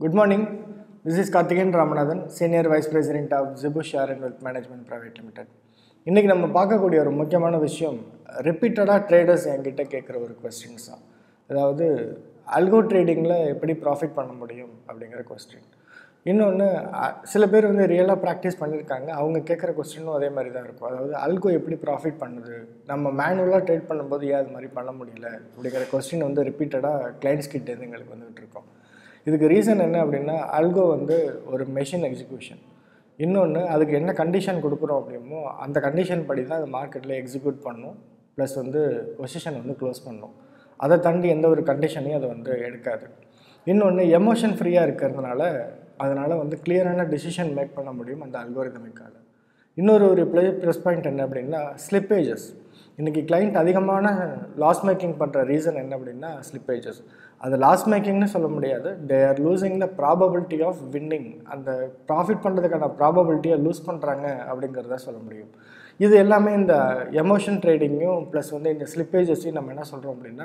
Good morning. This is Karthikeyan Ramanathan, Senior Vice President of Zibu Share and Wealth Management Private Limited. இன்றைக்கி நம்ம பார்க்கக்கூடிய ஒரு முக்கியமான விஷயம் ரிப்பீட்டடாக ட்ரேடர்ஸ் என்கிட்ட கேட்குற ஒரு கொஸ்டின்ஸ் தான் அதாவது அல்கோ ட்ரேடிங்கில் எப்படி ப்ராஃபிட் பண்ண முடியும் அப்படிங்கிற கொஸ்டின் இன்னொன்று சில பேர் வந்து ரியலாக ப்ராக்டிஸ் பண்ணியிருக்காங்க அவங்க கேட்குற கொஸ்டினும் அதே மாதிரி தான் இருக்கும் அதாவது அல்கோ எப்படி ப்ராஃபிட் பண்ணுது நம்ம மேனுவலாக ட்ரேட் பண்ணும்போது ஏன் அது மாதிரி பண்ண முடியல அப்படிங்கிற கொஸ்டின் வந்து ரிப்பீட்டடாக கிளைண்ட்ஸ் கிட்டேருந்து எங்களுக்கு வந்துகிட்டு இருக்கோம் இதுக்கு ரீசன் என்ன அப்படின்னா அல்கோ வந்து ஒரு மெஷின் எக்ஸிக்யூஷன் இன்னொன்று அதுக்கு என்ன கண்டிஷன் கொடுக்குறோம் அப்படிமோ அந்த கண்டிஷன் படி தான் அது மார்க்கெட்டில் எக்ஸிக்யூட் பண்ணும் ப்ளஸ் வந்து பொசிஷன் வந்து க்ளோஸ் பண்ணும் அதை தாண்டி எந்த ஒரு கண்டிஷனையும் அது வந்து எடுக்காது இன்னொன்று எமோஷன் ஃப்ரீயாக இருக்கிறதுனால அதனால் வந்து கிளியரான டிசிஷன் மேக் பண்ண முடியும் அந்த அல்கோரிதமிக்கால இன்னொரு ஒரு ப்ளே ப்ளஸ் பாயிண்ட் என்ன அப்படின்னா ஸ்லிப்பேஜஸ் இன்றைக்கி கிளைண்ட் அதிகமான லாஸ் மேக்கிங் பண்ணுற ரீசன் என்ன அப்படின்னா ஸ்லிப்பேஜஸ் அது லாஸ் மேக்கிங்னு சொல்ல முடியாது they are losing the probability of winning அந்த ப்ராஃபிட் பண்ணுறதுக்கான ப்ராபபிலிட்டியை லூஸ் பண்ணுறாங்க அப்படிங்கிறத சொல்ல முடியும் இது எல்லாமே இந்த எமோஷன் ட்ரேடிங்கும் ப்ளஸ் வந்து இந்த ஸ்லிப்பேஜஸையும் நம்ம என்ன சொல்கிறோம் அப்படின்னா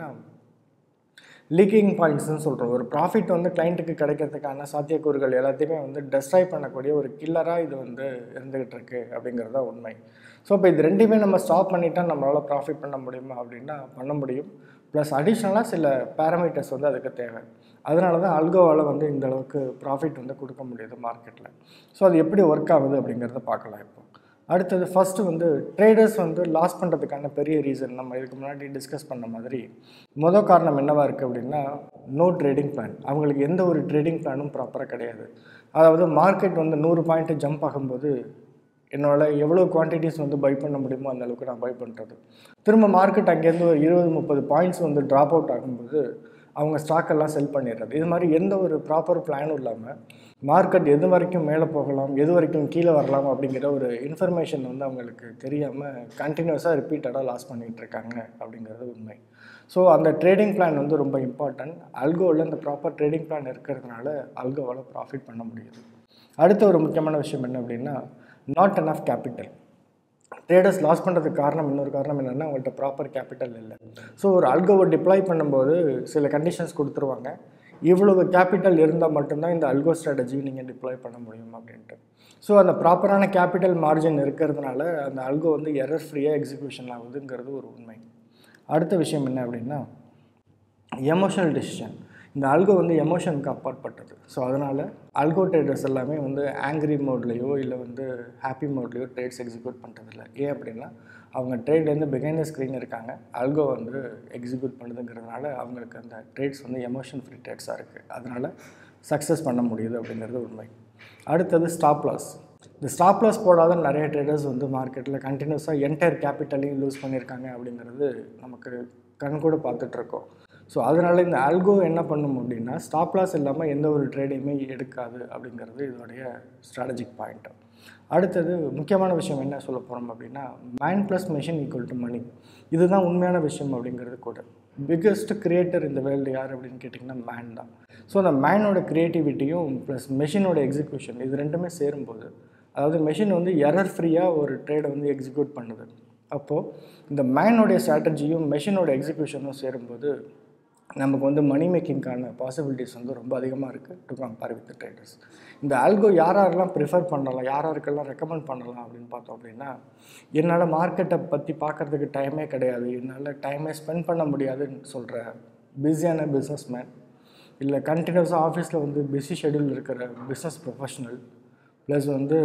லீக்கிங் பாயிண்ட்ஸ்னு சொல்கிறோம் ஒரு ப்ராஃபிட் வந்து கிளைண்ட்டுக்கு கிடைக்கிறதுக்கான சாத்தியக்கூறுகள் எல்லாத்தையுமே வந்து டெஸ்ட்ராய் பண்ணக்கூடிய ஒரு கில்லராக இது வந்து இருந்துகிட்டு இருக்கு அப்படிங்கிறது தான் உண்மை ஸோ இப்போ இது ரெண்டுமே நம்ம ஸ்டாப் பண்ணிட்டா நம்மளால் ப்ராஃபிட் பண்ண முடியுமா அப்படின்னா பண்ண முடியும் ப்ளஸ் அடிஷ்னலாக சில பேராமீட்டர்ஸ் வந்து அதுக்கு தேவை அதனால தான் அல்கோவால் வந்து இந்த அளவுக்கு ப்ராஃபிட் வந்து கொடுக்க முடியுது மார்க்கெட்டில் ஸோ அது எப்படி ஒர்க் ஆகுது அப்படிங்கிறத பார்க்கலாம் இப்போ அடுத்தது ஃபஸ்ட்டு வந்து ட்ரேடர்ஸ் வந்து லாஸ் பண்ணுறதுக்கான பெரிய ரீசன் நம்ம இதுக்கு முன்னாடி டிஸ்கஸ் பண்ண மாதிரி மொதல் காரணம் என்னவாக இருக்குது அப்படின்னா நோ ட்ரேடிங் பிளான் அவங்களுக்கு எந்த ஒரு ட்ரேடிங் பிளானும் ப்ராப்பராக கிடையாது அதாவது மார்க்கெட் வந்து நூறு பாயிண்ட்டு ஜம்ப் ஆகும்போது என்னால் எவ்வளோ குவான்டிட்டிஸ் வந்து பை பண்ண முடியுமோ அந்த அளவுக்கு நான் பை பண்ணுறது திரும்ப மார்க்கெட் அங்கேருந்து ஒரு இருபது முப்பது பாயிண்ட்ஸ் வந்து ட்ராப் அவுட் ஆகும்போது அவங்க ஸ்டாக்கெல்லாம் செல் பண்ணிடுறது இது மாதிரி எந்த ஒரு ப்ராப்பர் பிளானும் இல்லாமல் மார்க்கெட் எது வரைக்கும் மேலே போகலாம் எது வரைக்கும் கீழே வரலாம் அப்படிங்கிற ஒரு இன்ஃபர்மேஷன் வந்து அவங்களுக்கு தெரியாமல் கண்டினியூஸாக ரிப்பீட்டடாக லாஸ் பண்ணிகிட்டு இருக்காங்க அப்படிங்கிறது உண்மை ஸோ அந்த ட்ரேடிங் பிளான் வந்து ரொம்ப இம்பார்ட்டன்ட் அல்கோவில் அந்த ப்ராப்பர் ட்ரேடிங் பிளான் இருக்கிறதுனால அல்கோவால் ப்ராஃபிட் பண்ண முடியுது அடுத்த ஒரு முக்கியமான விஷயம் என்ன அப்படின்னா not enough capital traders loss பண்ணுறதுக்கு காரணம் இன்னொரு காரணம் என்னென்னா அவங்கள்ட்ட ப்ராப்பர் கேபிட்டல் இல்லை ஸோ ஒரு அல்கோவை டிப்ளாய் பண்ணும்போது சில கண்டிஷன்ஸ் கொடுத்துருவாங்க இவ்வளவு கேபிட்டல் இருந்தால் மட்டும்தான் இந்த அல்கோ ஸ்ட்ராட்டஜி நீங்கள் டிப்ளாய் பண்ண முடியும் அப்படின்ட்டு ஸோ அந்த ப்ராப்பரான கேபிட்டல் மார்ஜின் இருக்கிறதுனால அந்த அல்கோ வந்து எரர் ஃப்ரீயாக எக்ஸிக்யூஷன் ஆகுதுங்கிறது ஒரு உண்மை அடுத்த விஷயம் என்ன அப்படின்னா எமோஷனல் டெசிஷன் இந்த அல்கோ வந்து எமோஷனுக்கு அப்பாற்பட்டது ஸோ அதனால் அல்கோ ட்ரேடர்ஸ் எல்லாமே வந்து ஆங்க்ரி மோட்லேயோ இல்லை வந்து ஹாப்பி மோட்லேயோ ட்ரேட்ஸ் எக்ஸிக்யூட் பண்ணுறதில்ல ஏன் அப்படின்னா அவங்க ட்ரேட்லேருந்து பிகைண்ட் த ஸ்க்ரீன் இருக்காங்க அல்கோ வந்து எக்ஸிக்யூட் பண்ணுதுங்கிறதுனால அவங்களுக்கு அந்த ட்ரேட்ஸ் வந்து எமோஷன் ஃப்ரீ ட்ரேட்ஸாக இருக்குது அதனால் சக்ஸஸ் பண்ண முடியுது அப்படிங்கிறது உண்மை அடுத்தது ஸ்டாப் லாஸ் இந்த ஸ்டாப் லாஸ் போடாத நிறைய ட்ரேடர்ஸ் வந்து மார்க்கெட்டில் கண்டினியூஸாக என்டையர் கேபிட்டலையும் லூஸ் பண்ணியிருக்காங்க அப்படிங்கிறது நமக்கு கண் கூட பார்த்துட்ருக்கோம் ஸோ அதனால் இந்த ஆல்கோ என்ன பண்ணும் அப்படின்னா ஸ்டாப் லாஸ் இல்லாமல் எந்த ஒரு ட்ரேடையுமே எடுக்காது அப்படிங்கிறது இதோடைய ஸ்ட்ராட்டஜிக் பாயிண்ட் அடுத்தது முக்கியமான விஷயம் என்ன சொல்ல போகிறோம் அப்படின்னா man plus machine equal to money இதுதான் உண்மையான விஷயம் அப்படிங்கிறது கூட பிக்கஸ்ட் கிரியேட்டர் இந்த வேர்ல்டு யார் அப்படின்னு கேட்டிங்கன்னா மேன் தான் ஸோ அந்த மேனோட க்ரியேட்டிவிட்டியும் ப்ளஸ் மெஷினோட எக்ஸிக்யூஷன் இது ரெண்டுமே சேரும்போது அதாவது மெஷின் வந்து எரர் ஃப்ரீயாக ஒரு ட்ரேடை வந்து எக்ஸிக்யூட் பண்ணுது அப்போது இந்த மேனோடைய ஸ்ட்ராட்டஜியும் மெஷினோட எக்ஸிக்யூஷனும் சேரும்போது நமக்கு வந்து மணி மேக்கிங்க்கான பாசிபிலிட்டிஸ் வந்து ரொம்ப அதிகமாக இருக்குது டு கம்பேர் வித் ட்ரேடர்ஸ் இந்த ஆல்கோ யார் யாரெல்லாம் ப்ரிஃபர் பண்ணலாம் யார் யாருக்கெல்லாம் ரெக்கமெண்ட் பண்ணலாம் அப்படின்னு பார்த்தோம் அப்படின்னா என்னால் மார்க்கெட்டை பற்றி பார்க்குறதுக்கு டைமே கிடையாது என்னால் டைமே ஸ்பெண்ட் பண்ண முடியாதுன்னு சொல்கிற பிஸியான பிஸ்னஸ் மேன் இல்லை கண்டினியூஸாக ஆஃபீஸில் வந்து பிஸி ஷெடியூல் இருக்கிற பிஸ்னஸ் ப்ரொஃபஷனல் ப்ளஸ் வந்து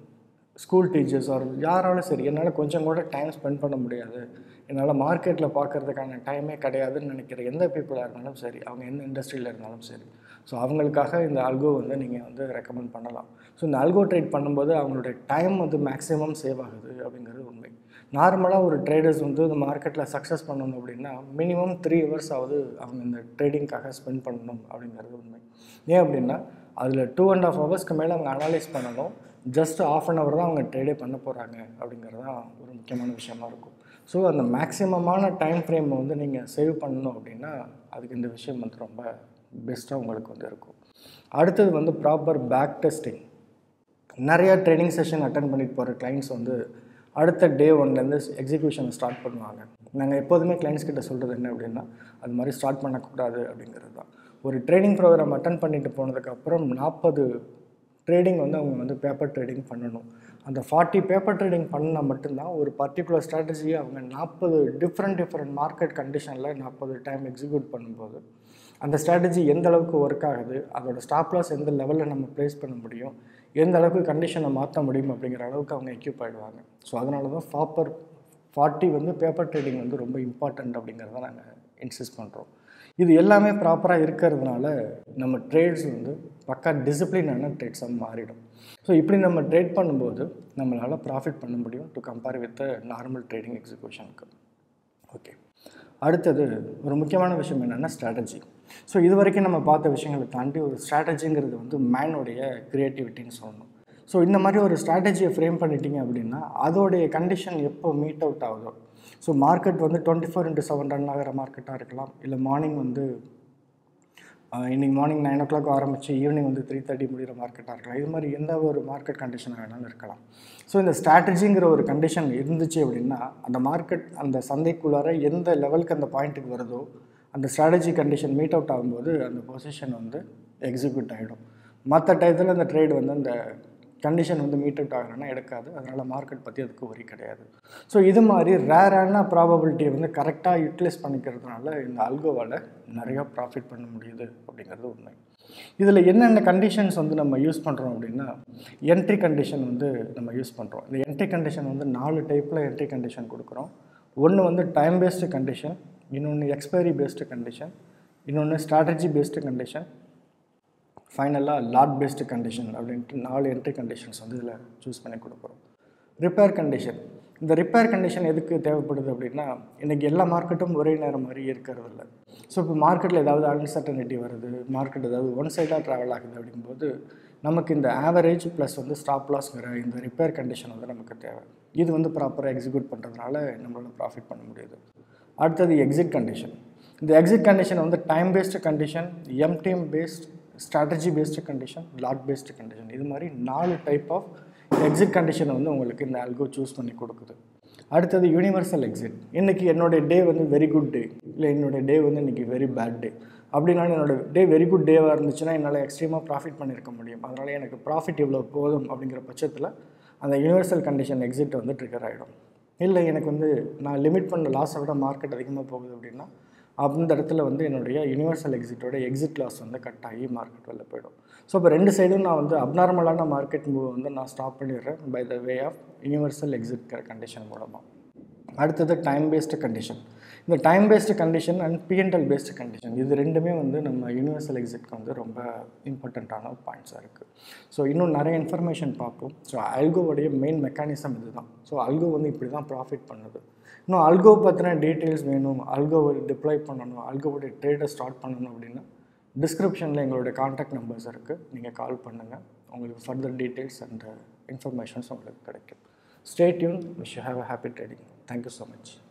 ஸ்கூல் டீச்சர்ஸ் ஆர் யாராலும் சரி என்னால் கொஞ்சம் கூட டைம் ஸ்பெண்ட் பண்ண முடியாது என்னால் மார்க்கெட்டில் பார்க்குறதுக்கான டைமே கிடையாதுன்னு நினைக்கிற எந்த பீப்புளாக இருந்தாலும் சரி அவங்க எந்த இண்டஸ்ட்ரியில் இருந்தாலும் சரி ஸோ அவங்களுக்காக இந்த அல்கோ வந்து நீங்கள் வந்து ரெக்கமெண்ட் பண்ணலாம் ஸோ இந்த அல்கோ ட்ரேட் பண்ணும்போது அவங்களுடைய டைம் வந்து மேக்ஸிமம் சேவ் ஆகுது அப்படிங்கிறது உண்மை நார்மலாக ஒரு ட்ரேடர்ஸ் வந்து இந்த மார்க்கெட்டில் சக்ஸஸ் பண்ணணும் அப்படின்னா மினிமம் த்ரீ ஹவர்ஸ் ஆகுது அவங்க இந்த ட்ரேடிங்காக ஸ்பெண்ட் பண்ணணும் அப்படிங்கிறது உண்மை ஏன் அப்படின்னா அதில் டூ அண்ட் ஆஃப் ஹவர்ஸ்க்கு மேலே அவங்க அனலைஸ் பண்ணணும் ஜஸ்ட் ஆஃப் அன் ஹவர் தான் அவங்க ட்ரேடே பண்ண போகிறாங்க அப்படிங்கிறது தான் ஒரு முக்கியமான விஷயமா இருக்கும் ஸோ அந்த மேக்ஸிமமான டைம் ஃப்ரேம் வந்து நீங்கள் சேவ் பண்ணணும் அப்படின்னா அதுக்கு இந்த விஷயம் வந்து ரொம்ப பெஸ்ட்டாக உங்களுக்கு வந்து இருக்கும் அடுத்தது வந்து ப்ராப்பர் பேக் டெஸ்டிங் நிறையா ட்ரைனிங் செஷன் அட்டன் பண்ணிட்டு போகிற கிளைண்ட்ஸ் வந்து அடுத்த டே ஒன்லேருந்து எக்ஸிக்யூஷனை ஸ்டார்ட் பண்ணுவாங்க நாங்கள் எப்போதுமே கிளைண்ட்ஸ் கிட்ட சொல்கிறது என்ன அப்படின்னா அது மாதிரி ஸ்டார்ட் பண்ணக்கூடாது அப்படிங்கிறது தான் ஒரு ட்ரேடிங் ப்ரோக்ராம் அட்டன் பண்ணிட்டு போனதுக்கப்புறம் நாற்பது ட்ரேடிங் வந்து அவங்க வந்து பேப்பர் ட்ரேடிங் பண்ணணும் அந்த ஃபார்ட்டி பேப்பர் ட்ரேடிங் பண்ணால் மட்டும்தான் ஒரு பர்டிகுலர் ஸ்ட்ராட்டஜியை அவங்க நாற்பது டிஃப்ரெண்ட் டிஃப்ரெண்ட் மார்க்கெட் கண்டிஷனில் நாற்பது டைம் எக்ஸிக்யூட் பண்ணும்போது அந்த ஸ்ட்ராட்டஜி எந்த அளவுக்கு ஒர்க் ஆகுது அதோட ஸ்டாப் லாஸ் எந்த லெவலில் நம்ம ப்ளேஸ் பண்ண முடியும் எந்த அளவுக்கு கண்டிஷனை மாற்ற முடியும் அப்படிங்கிற அளவுக்கு அவங்க எக்யூப் ஆகிடுவாங்க ஸோ அதனால தான் ஃபாப்பர் ஃபார்ட்டி வந்து பேப்பர் ட்ரேடிங் வந்து ரொம்ப இம்பார்ட்டண்ட் அப்படிங்கிறத நாங்கள் இன்சிஸ்ட் பண்ணுறோம் இது எல்லாமே ப்ராப்பராக இருக்கிறதுனால நம்ம ட்ரேட்ஸ் வந்து பக்கா டிசிப்ளினான ட்ரேட்ஸாக மாறிடும் ஸோ இப்படி நம்ம ட்ரேட் பண்ணும்போது நம்மளால் ப்ராஃபிட் பண்ண முடியும் to compare with normal trading எக்ஸிக்யூஷனுக்கு ஓகே அடுத்தது ஒரு முக்கியமான விஷயம் என்னென்னா ஸ்ட்ராட்டஜி ஸோ இது வரைக்கும் நம்ம பார்த்த விஷயங்களை தாண்டி ஒரு ஸ்ட்ராட்டஜிங்கிறது வந்து மேனுடைய க்ரியேட்டிவிட்டின்னு சொல்லணும் ஸோ இந்த மாதிரி ஒரு ஸ்ட்ராட்டஜியை ஃப்ரேம் பண்ணிட்டீங்க அப்படின்னா அதோடைய கண்டிஷன் எப்போ மீட் அவுட் ஆகுதோ ஸோ மார்க்கெட் வந்து twenty four into seven run ஆகிற மார்க்கெட்டாக இருக்கலாம் இல்லை மார்னிங் வந்து இன்றைக்கி மார்னிங் நைன் ஓ கிளாக் ஆரம்பித்து ஈவினிங் வந்து த்ரீ தேர்ட்டி முடிகிற மார்க்கெட்டாக இருக்கலாம் இது மாதிரி எந்த ஒரு மார்க்கெட் கண்டிஷனாக வேணாலும் இருக்கலாம் ஸோ இந்த ஸ்ட்ராட்டஜிங்கிற ஒரு கண்டிஷன் இருந்துச்சு அப்படின்னா அந்த மார்க்கெட் அந்த சந்தைக்குள்ளார எந்த லெவலுக்கு அந்த பாயிண்ட்டுக்கு வருதோ அந்த ஸ்ட்ராட்டஜி கண்டிஷன் மீட் அவுட் ஆகும்போது அந்த பொசிஷன் வந்து எக்ஸிக்யூட் ஆகிடும் மற்ற டயத்தில் அந்த ட்ரேட் வந்து அந்த கண்டிஷன் வந்து மீட் அவுட் ஆகலைன்னா எடுக்காது அதனால் மார்க்கெட் பற்றி அதுக்கு வரி கிடையாது ஸோ இது மாதிரி ரேரான ப்ராபபிலிட்டியை வந்து கரெக்டாக யூட்டிலைஸ் பண்ணிக்கிறதுனால இந்த அல்கோவால் நிறையா ப்ராஃபிட் பண்ண முடியுது அப்படிங்கிறது உண்மை இதில் என்னென்ன கண்டிஷன்ஸ் வந்து நம்ம யூஸ் பண்ணுறோம் அப்படின்னா என்ட்ரி கண்டிஷன் வந்து நம்ம யூஸ் பண்ணுறோம் இந்த என்ட்ரி கண்டிஷன் வந்து நாலு டைப்பில் என்ட்ரி கண்டிஷன் கொடுக்குறோம் ஒன்று வந்து டைம் பேஸ்டு கண்டிஷன் இன்னொன்று எக்ஸ்பைரி பேஸ்டு கண்டிஷன் இன்னொன்று ஸ்ட்ராட்டஜி பேஸ்டு கண்டிஷன் ஃபைனலாக லாட் பேஸ்டு கண்டிஷன் அப்படின்ட்டு நாலு என்ட்ரி கண்டிஷன்ஸ் வந்து இதில் சூஸ் பண்ணி கொடுக்குறோம் ரிப்பேர் கண்டிஷன் இந்த ரிப்பேர் கண்டிஷன் எதுக்கு தேவைப்படுது அப்படின்னா இன்றைக்கி எல்லா மார்க்கெட்டும் ஒரே நேரம் மாதிரி இருக்கிறது இல்லை ஸோ இப்போ மார்க்கெட்டில் ஏதாவது அன்சர்டனிட்டி வருது மார்க்கெட் ஏதாவது ஒன் சைடாக ட்ராவல் ஆகுது அப்படிங்கும்போது நமக்கு இந்த ஆவரேஜ் ப்ளஸ் வந்து ஸ்டாப் லாஸ்ங்கிற இந்த ரிப்பேர் கண்டிஷன் வந்து நமக்கு தேவை இது வந்து ப்ராப்பராக எக்ஸிக்யூட் பண்ணுறதுனால நம்மளால் ப்ராஃபிட் பண்ண முடியுது அடுத்தது எக்ஸிட் கண்டிஷன் இந்த எக்ஸிட் கண்டிஷன் வந்து time based condition MTM based strategy based condition lot based condition இது மாதிரி நாலு டைப் ஆஃப் எக்ஸிட் கண்டிஷனை வந்து உங்களுக்கு இந்த ஆல்கோ சூஸ் பண்ணி கொடுக்குது அடுத்தது யூனிவர்சல் எக்ஸிட் இன்றைக்கி என்னோடய டே வந்து வெரி குட் டே இல்லை என்னோடய டே வந்து இன்றைக்கி வெரி பேட் டே அப்படின்னாலும் என்னோட டே வெரி குட் டேவாக இருந்துச்சுன்னா என்னால் எக்ஸ்ட்ரீமாக ப்ராஃபிட் பண்ணியிருக்க முடியும் அதனால் எனக்கு ப்ராஃபிட் இவ்வளோ போதும் அப்படிங்கிற பட்சத்தில் அந்த யூனிவர்சல் கண்டிஷன் எக்ஸிட் வந்து ட்ரிகர் ஆகிடும் இல்லை எனக்கு வந்து நான் லிமிட் பண்ண லாஸை விட மார்க்கெட் அதிகமாக போகுது அப்படின்னா அந்த இடத்துல வந்து என்னுடைய யூனிவர்சல் எக்ஸிட்டோட எக்ஸிட் லாஸ் வந்து கட் ஆகி மார்க்கெட் வெளில போயிடும் ஸோ இப்போ ரெண்டு சைடும் நான் வந்து அப்நார்மலான மார்க்கெட் மூவ் வந்து நான் ஸ்டாப் பண்ணிடுறேன் by the way of universal exit condition மூலமாக அடுத்தது டைம் பேஸ்டு கண்டிஷன் இந்த time based condition and PNL based condition இது ரெண்டுமே வந்து நம்ம யூனிவர்சல் எக்ஸிட்க்கு வந்து ரொம்ப இம்பார்ட்டண்ட்டான பாயிண்ட்ஸாக இருக்குது ஸோ இன்னும் நிறைய இன்ஃபர்மேஷன் பார்ப்போம் ஸோ அல்கோவுடைய மெயின் மெக்கானிசம் இதுதான் ஸோ அல்கோ வந்து இப்படி தான் ப்ராஃபிட் பண்ணுது இன்னும் அல்கோ பற்றின டீட்டெயில்ஸ் வேணும் அல்கோவை டிப்ளாய் பண்ணணும் அல்கோவுடைய ட்ரேடை ஸ்டார்ட் பண்ணணும் அப்படின்னா டிஸ்கிரிப்ஷனில் எங்களுடைய காண்டாக்ட் நம்பர்ஸ் இருக்குது நீங்கள் கால் பண்ணுங்கள் உங்களுக்கு ஃபர்தர் டீட்டெயில்ஸ் அண்ட் இன்ஃபர்மேஷன்ஸ் உங்களுக்கு கிடைக்கும் stay tune wish have a happy trading thank you so much